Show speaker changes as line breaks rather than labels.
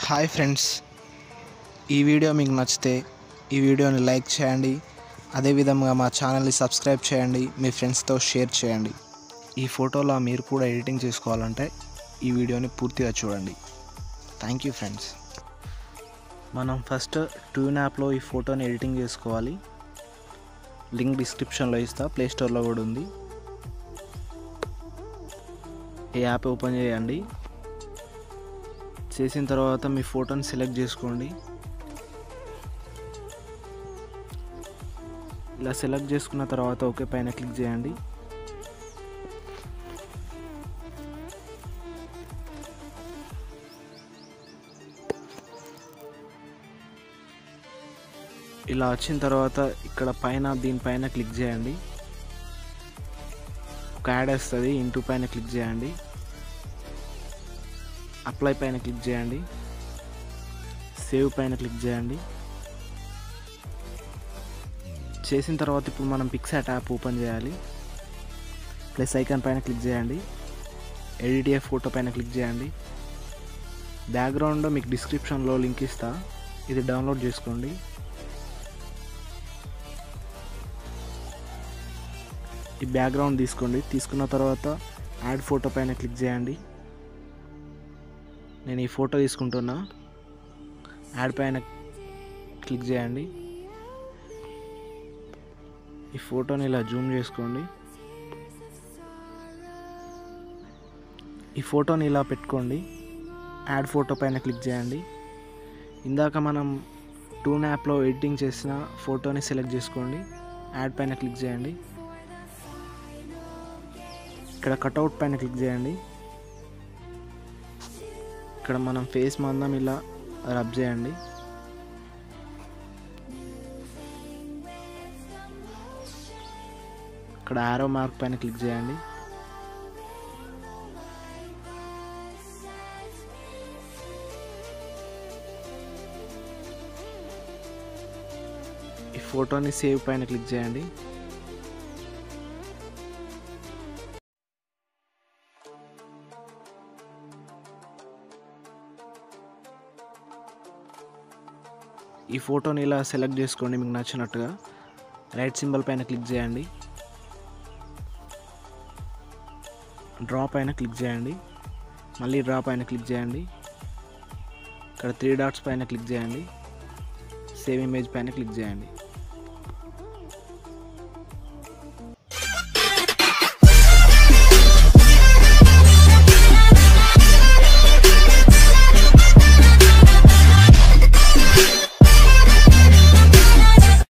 hi friends ఈ video మీకు నచ్చితే ఈ వీడియోని లైక్ చేయండి అదేవిధంగా మా ఛానల్ని సబ్స్క్రైబ్ చేయండి మీ ఫ్రెండ్స్తో షేర్ చేయండి ఈ ఫోటోలో మీరు కూడా ఎడిటింగ్ చేసుకోవాలంటే ఈ వీడియోని పూర్తిగా చూడండి థ్యాంక్ యూ ఫ్రెండ్స్ మనం ఫస్ట్ ట్యూన్ యాప్లో ఈ ఫోటోని ఎడిటింగ్ చేసుకోవాలి లింక్ డిస్క్రిప్షన్లో ఇస్తా ప్లే స్టోర్లో కూడా ఉంది ఈ యాప్ ఓపెన్ చేయండి చేసిన తర్వాత మీ ఫోటోని సెలెక్ట్ చేసుకోండి ఇలా సెలెక్ట్ చేసుకున్న తర్వాత ఓకే పైన క్లిక్ చేయండి ఇలా వచ్చిన తర్వాత ఇక్కడ పైన దీనిపైన క్లిక్ చేయండి ఒక యాడ్ వస్తుంది ఇంటూ పైన క్లిక్ చేయండి అప్లై పైన క్లిక్ చేయండి సేవ్ పైన క్లిక్ చేయండి చేసిన తర్వాత ఇప్పుడు మనం పిక్సాట్ యాప్ ఓపెన్ చేయాలి ప్లస్ ఐకాన్ పైన క్లిక్ చేయండి ఎడిటిఏ ఫోటో పైన క్లిక్ చేయండి బ్యాక్గ్రౌండ్ మీకు డిస్క్రిప్షన్లో లింక్ ఇస్తా ఇది డౌన్లోడ్ చేసుకోండి ఈ బ్యాక్గ్రౌండ్ తీసుకోండి తీసుకున్న తర్వాత యాడ్ ఫోటో పైన క్లిక్ చేయండి నేను ఈ ఫోటో తీసుకుంటున్నా యాడ్ పైన క్లిక్ చేయండి ఈ ఫోటోని ఇలా జూమ్ చేసుకోండి ఈ ఫోటోని ఇలా పెట్టుకోండి యాడ్ ఫోటో పైన క్లిక్ చేయండి ఇందాక మనం టూన్ యాప్లో ఎడిటింగ్ చేసిన ఫోటోని సెలెక్ట్ చేసుకోండి యాడ్ పైన క్లిక్ చేయండి ఇక్కడ కట్అవుట్ పైన క్లిక్ చేయండి ఇక్కడ మనం ఫేస్ మందం ఇలా రబ్ చేయండి ఇక్కడ ఆరో మార్క్ పైన క్లిక్ చేయండి ఈ ఫోటోని సేవ్ పైన క్లిక్ చేయండి ఈ ఫోటోని ఇలా సెలెక్ట్ చేసుకోండి మీకు నచ్చినట్టుగా రైట్ సింబల్ పైన క్లిక్ చేయండి డ్రా పైన క్లిక్ చేయండి మళ్ళీ డ్రా పైన క్లిక్ చేయండి ఇక్కడ త్రీ డాట్స్ పైన క్లిక్ చేయండి సేవ్ ఇమేజ్ పైన క్లిక్ చేయండి